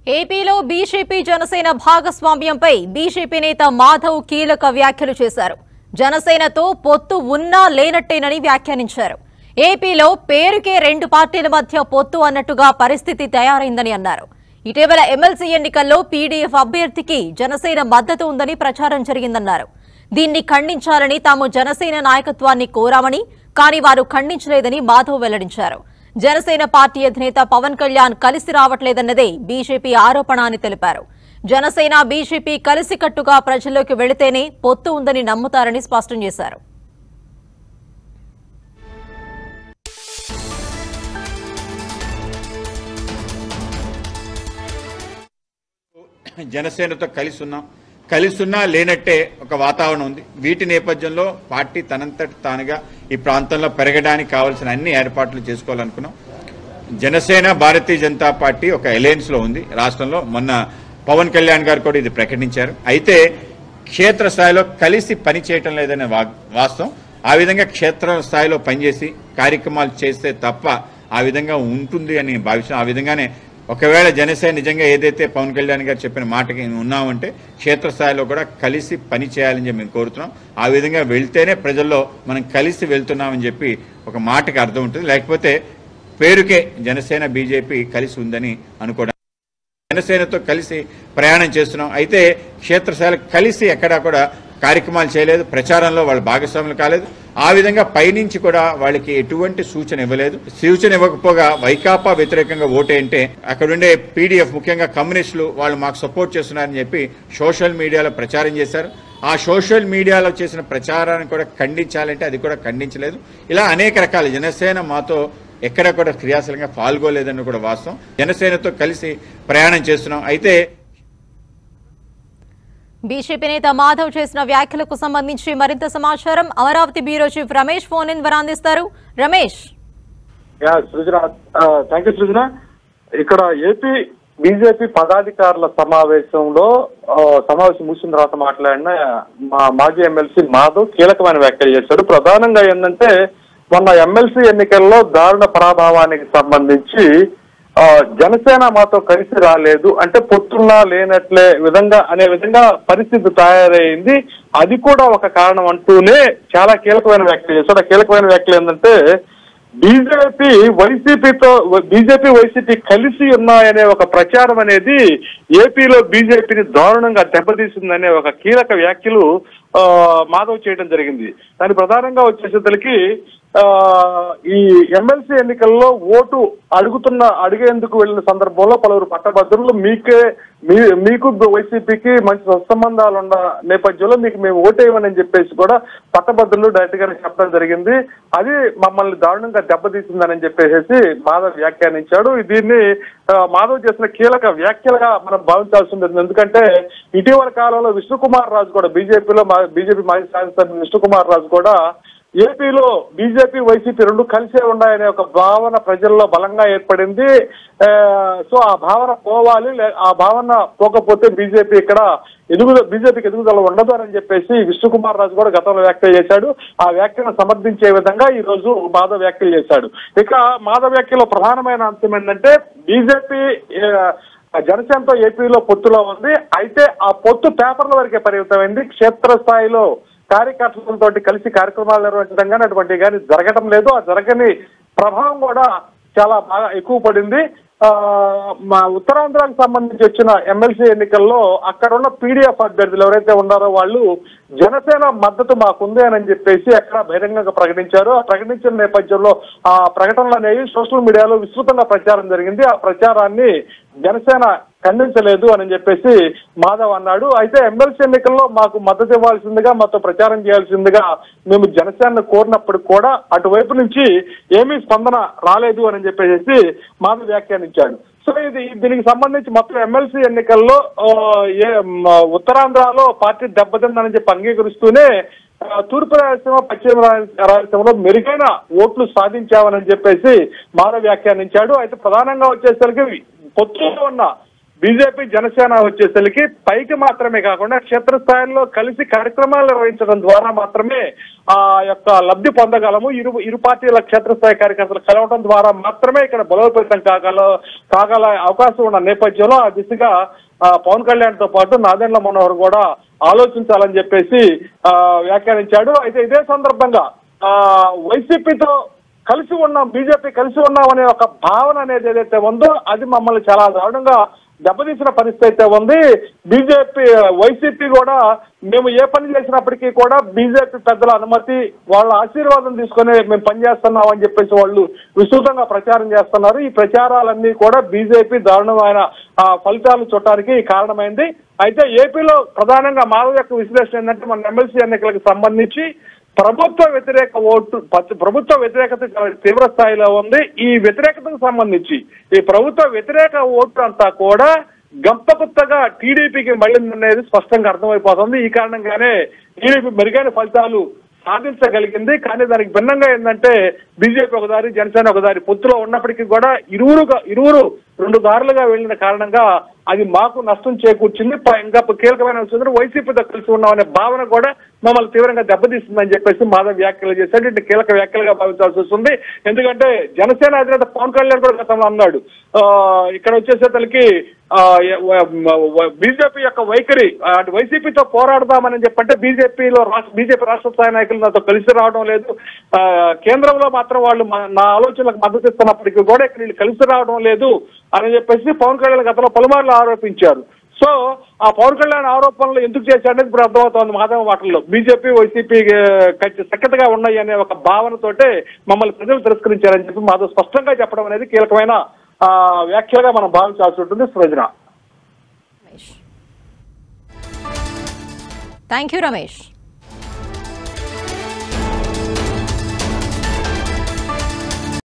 ఏపీలో BJP Janasena భాగస్వామ్యంపై BJP నేత మాధవ్ కీలక వ్యాఖ్యలు చేశారు జనసేనతో పొత్తు ఉన్నా లేనట్టేనని వ్యాఖ్యానించారు ఏపీలో పేరుకే రెండు పార్టీల మధ్య పొత్తు అన్నట్టుగా పరిస్థితి తయారైందని అన్నారు ఇటీవల ఎమ్మెల్సీ ఎన్నికల్లో పీడీఎఫ్ అభ్యర్థికి జనసేన మద్దతు ఉందని ప్రచారం జరిగిందన్నారు దీన్ని ఖండించాలని తాము జనసేన నాయకత్వాన్ని కోరామని కానీ వారు ఖండించలేదని మాధవ్ వెల్లడించారు జనసేన పార్టీ అధినేత పవన్ కళ్యాణ్ కలిసి రావట్లేదన్నదే బీజేపీ ఆరోపణ అని తెలిపారు జనసేన బీజేపీ కలిసికట్టుగా ప్రజల్లోకి వెళితేనే పొత్తు ఉందని నమ్ముతారని స్పష్టం చేశారు జనసేనతో కలిసి ఉన్నాం కలిసి ఉన్నా లేనట్టే ఒక వాతావరణం ఉంది వీటి నేపథ్యంలో పార్టీ తనంతటి తానుగా ఈ ప్రాంతంలో పెరగడానికి కావాల్సిన అన్ని ఏర్పాట్లు చేసుకోవాలనుకున్నాం జనసేన భారతీయ జనతా పార్టీ ఒక అలయన్స్ లో ఉంది రాష్ట్రంలో మొన్న పవన్ కళ్యాణ్ గారు కూడా ఇది ప్రకటించారు అయితే క్షేత్ర స్థాయిలో కలిసి పని చేయటం లేదనే వా- వాస్తవం ఆ విధంగా క్షేత్ర స్థాయిలో పనిచేసి కార్యక్రమాలు చేస్తే తప్ప ఆ విధంగా ఉంటుంది అని భావిస్తాం ఆ విధంగానే ఒకవేళ జనసేన నిజంగా ఏదైతే పవన్ కళ్యాణ్ గారు చెప్పిన మాటకి ఉన్నామంటే క్షేత్రస్థాయిలో కూడా కలిసి పని చేయాలని చెప్పి మేము కోరుతున్నాం ఆ విధంగా వెళ్తేనే ప్రజల్లో మనం కలిసి వెళ్తున్నామని చెప్పి ఒక మాటకి అర్థం ఉంటుంది లేకపోతే పేరుకే జనసేన బీజేపీ కలిసి ఉందని అనుకోవడం జనసేనతో కలిసి ప్రయాణం చేస్తున్నాం అయితే క్షేత్రస్థాయిలో కలిసి ఎక్కడా కూడా కార్యక్రమాలు చేయలేదు ప్రచారంలో వాళ్ళు భాగస్వాములు కాలేదు ఆ విధంగా పైనుంచి కూడా వాళ్ళకి ఎటువంటి సూచన ఇవ్వలేదు సూచన ఇవ్వకపోగా వైకాపా వ్యతిరేకంగా ఓటేంటే అక్కడుండే పీడీఎఫ్ ముఖ్యంగా కమ్యూనిస్టులు వాళ్ళు మాకు సపోర్ట్ చేస్తున్నారని చెప్పి సోషల్ మీడియాలో ప్రచారం చేశారు ఆ సోషల్ మీడియాలో చేసిన ప్రచారాన్ని కూడా ఖండించాలంటే అది కూడా ఖండించలేదు ఇలా అనేక రకాల జనసేన మాతో ఎక్కడ కూడా క్రియాశీలంగా పాల్గొలేదని కూడా వాస్తవం జనసేనతో కలిసి ప్రయాణం చేస్తున్నాం అయితే బీజేపీ నేత మాధవ్ చేసిన వ్యాఖ్యలకు సంబంధించి మరింత సమాచారం Amaravati bureau chief Ramesh phone in ద్వారా అందిస్తారు Ramesh yeah Srujana thank you Srujana ఇక్కడ ఏపీ బీజేపీ పదాధికారుల సమావేశంలో ఆ, సమావేశం ముగిసిన తర్వాత మాట్లాడిన మా మాజీ ఎమ్మెల్సీ మాధవ్ కీలకమైన వ్యాఖ్యలు చేశాడు ప్రధానంగా ఏంటంటే మొన్న ఎమ్మెల్సీ ఎన్నికల్లో దారుణ పరాభావానికి సంబంధించి ఆ, జనసేన మాతో కలిసి రాలేదు అంటే పొత్తున్నా లేనట్లే విధంగా అనే విధంగా పరిస్థితి తయారైంది అది కూడా ఒక కారణం అంటూనే చాలా కీలకమైన వ్యాఖ్యలు చేశాడు ఆ కీలకమైన వ్యాఖ్యలు ఏంటంటే బీజేపీ వైసీపీతో బీజేపీ వైసీపీ కలిసి ఉన్నాయనే ఒక ప్రచారం అనేది ఏపీలో బీజేపీని దారుణంగా దెబ్బతీసిందనే ఒక కీలక వ్యాఖ్యలు ఆ, మాధవ్ చేయడం జరిగింది దాని ప్రధానంగా వచ్చేసరికి ఆ, ఈ ఎమ్మెల్సీ ఎన్నికల్లో ఓటు అడుగుతున్న అడిగేందుకు వెళ్ళిన సందర్భంలో పలువురు పట్టభద్రులు మీకే మీ మీకు వైసీపీకి మంచి సత్సంబంధాలు ఉన్న నేపథ్యంలో మీకు మేము ఓటేయమని చెప్పేసి కూడా పట్టభద్రులు డైరెక్ట్ గా చెప్పడం జరిగింది అది మమ్మల్ని దారుణంగా దెబ్బతీసిందని చెప్పేసి మాధవ్ వ్యాఖ్యానించాడు దీన్ని ఆ, మాధవ్ చేసిన కీలక వ్యాఖ్యలుగా మనం భావించాల్సి ఉంటుంది ఎందుకంటే ఇటీవల కాలంలో విష్ణుకుమార్ రాజు కూడా బీజేపీలో బీజేపీ మాజీ శాసనసభ్యులు విష్ణుకుమార్ రాజు కూడా ఏపీలో బీజేపీ వైసీపీ రెండు కలిసే ఉన్నాయనే ఒక భావన ప్రజల్లో బలంగా ఏర్పడింది ఆ, సో ఆ భావన పోవాలి లే- ఆ భావన పోకపోతే బీజేపీ ఇక్కడ ఎదుగుదల బీజేపీకి ఎదుగుదల ఉండదు అని చెప్పేసి విష్ణుకుమార్ రాజు కూడా గతంలో వ్యాఖ్యలు చేశాడు ఆ వ్యాఖ్యను సమర్థించే విధంగా ఈ రోజు మాధవ్ వ్యాఖ్యలు చేశాడు ఇక మాధవ్ వ్యాఖ్యలో ప్రధానమైన అంశం ఏంటంటే బీజేపీ జనసేనతో ఏపీలో పొత్తులో ఉంది అయితే ఆ పొత్తు పేపర్ల వరకే పరిమితమైంది క్షేత్రస్థాయిలో కార్యకర్తలతో కలిసి కార్యక్రమాలు నిర్వహించడం కానీ అటువంటి కానీ జరగడం లేదు ఆ జరగని ప్రభావం కూడా చాలా బాగా ఎక్కువ పడింది ఆ, మా ఉత్తరాంధ్రానికి సంబంధించి వచ్చిన ఎమ్మెల్సీ ఎన్నికల్లో అక్కడ ఉన్న పీడీఎఫ్ అభ్యర్థులు ఎవరైతే ఉన్నారో వాళ్ళు జనసేన మద్దతు మాకుంది అని చెప్పేసి అక్కడ బహిరంగంగా ప్రకటించారు ఆ ప్రకటించిన నేపథ్యంలో ఆ ప్రకటనలు అనేవి సోషల్ మీడియాలో విస్తృతంగా ప్రచారం జరిగింది ఆ ప్రచారాన్ని జనసేన ఖండించలేదు అని చెప్పేసి మాధవ్ అన్నాడు అయితే ఎమ్మెల్సీ ఎన్నికల్లో మాకు మద్దతు ఇవ్వాల్సిందిగా మాతో ప్రచారం చేయాల్సిందిగా మేము జనసేన కోరినప్పుడు కూడా అటువైపు నుంచి ఏమీ స్పందన రాలేదు అని చెప్పేసి మాధవ్ వ్యాఖ్యానించాడు సో ఇది దీనికి సంబంధించి మొత్తం ఎమ్మెల్సీ ఎన్నికల్లో ఆ, ఏ మ, ఉత్తరాంధ్రలో పార్టీ దెబ్బతిందని చెప్పి అంగీకరిస్తూనే ఆ, తూర్పు రాయలసీమ పశ్చిమ రాయల- రాయలసీమలో మెరుగైన ఓట్లు సాధించామని చెప్పేసి మాధవ్ వ్యాఖ్యానించాడు అయితే ప్రధానంగా వచ్చేసరికి పొత్తులో ఉన్న బీజేపీ జనసేన వచ్చేసరికి పైకి మాత్రమే కాకుండా క్షేత్రస్థాయిలో కలిసి కార్యక్రమాలు నిర్వహించడం ద్వారా మాత్రమే ఆ యొక్క లబ్ధి పొందగలము ఇరు ఇరు పార్టీల క్షేత్రస్థాయి కార్యకర్తలు కలవడం ద్వారా మాత్రమే ఇక్కడ బలోపేతం కాగల కాగల అవకాశం ఉన్న నేపథ్యంలో ఆ దిశగా ఆ, పవన్ కళ్యాణ్ తో పాటు నాదెండ్ల మనోహర్ కూడా ఆలోచించాలని చెప్పేసి ఆ, వ్యాఖ్యానించాడు అయితే ఇదే సందర్భంగా ఆ వైసీపీతో కలిసి ఉన్నాం బీజేపీ కలిసి ఉన్నాం అనే ఒక భావన అనేది ఏదైతే ఉందో అది మమ్మల్ని చాలా దారుణంగా దెబ్బతీసిన పరిస్థితి అయితే ఉంది బీజేపీ వైసీపీ కూడా మేము ఏ పని చేసినప్పటికీ కూడా బీజేపీ పెద్దల అనుమతి వాళ్ళ ఆశీర్వాదం తీసుకొని మేము పనిచేస్తున్నాం అని చెప్పేసి వాళ్ళు విస్తృతంగా ప్రచారం చేస్తున్నారు ఈ ప్రచారాలన్నీ కూడా బీజేపీ దారుణమైన ఆ, ఫలితాలు చూడటానికి కారణమైంది అయితే ఏపీలో ప్రధానంగా మాధవ్ యొక్క విశ్లేషణ ఏంటంటే మన ఎమ్మెల్సీ ఎన్నికలకు సంబంధించి ప్రభుత్వ వ్యతిరేక ఓటు ప- ప్రభుత్వ వ్యతిరేకత చాలా తీవ్ర స్థాయిలో ఉంది ఈ వ్యతిరేకతకు సంబంధించి ఈ ప్రభుత్వ వ్యతిరేక ఓటు అంతా కూడా గంపగుత్తగా టీడీపీకి మళ్ళిందనేది స్పష్టంగా అర్థమైపోతుంది ఈ కారణంగానే టీడీపీ మెరుగైన ఫలితాలు సాధించగలిగింది కానీ దానికి భిన్నంగా ఏంటంటే బీజేపీ ఒక దారి జనసేన ఒక దారి పొత్తులో ఉన్నప్పటికీ కూడా ఇరువురుగా ఇరువురు రెండు దారులుగా వెళ్ళిన కారణంగా అది మాకు నష్టం చేకూర్చింది ప- ఇంకా కీలకమైన విషయం వైసీపీతో కలిసి ఉన్నామనే భావన కూడా మమ్మల్ని తీవ్రంగా దెబ్బతీస్తుందని చెప్పేసి మాధవ్ వ్యాఖ్యలు చేశాడు ఇటు కీలక వ్యాఖ్యలుగా భావించాల్సి వస్తుంది ఎందుకంటే జనసేన అధినేత పవన్ కళ్యాణ్ కూడా గతంలో అన్నాడు ఆ, ఇక్కడ వచ్చేసేతలకి బీజేపీ యొక్క వైఖరి ఆ, అంటే వైసీపీతో పోరాడదామని చెప్పంటే బీజేపీలో బీజేపీ రాష్ట్ర స్థాయి నాయకులు నాతో కలిసి రావడం లేదు ఆ, కేంద్రంలో మాత్రం వాళ్ళు మా- నా ఆలోచనలకు మద్దతు ఇస్తున్నప్పటికీ కూడా ఇక్కడ వీళ్ళు కలిసి రావడం లేదు అని చెప్పేసి పవన్ కళ్యాణ్ గతంలో పలుమార్లు ఆరోపించారు సో ఆ పవన్ కళ్యాణ్ ఆరోపణలు ఎందుకు చేశాడనేది ఇప్పుడు అర్థమవుతోంది మాధవ మాటల్లో బీజేపీ వైసీపీ చక్కగా ఉన్నాయి అనే ఒక భావనతోటే మమ్మల్ని ప్రజలు తిరస్కరించారని చెప్పి మాధవ్ స్పష్టంగా చెప్పడం అనేది కీలకమైన ఆ, వ్యాఖ్యగా మనం భావించాల్సి ఉంటుంది సృజన థ్యాంక్ యూ రమేష్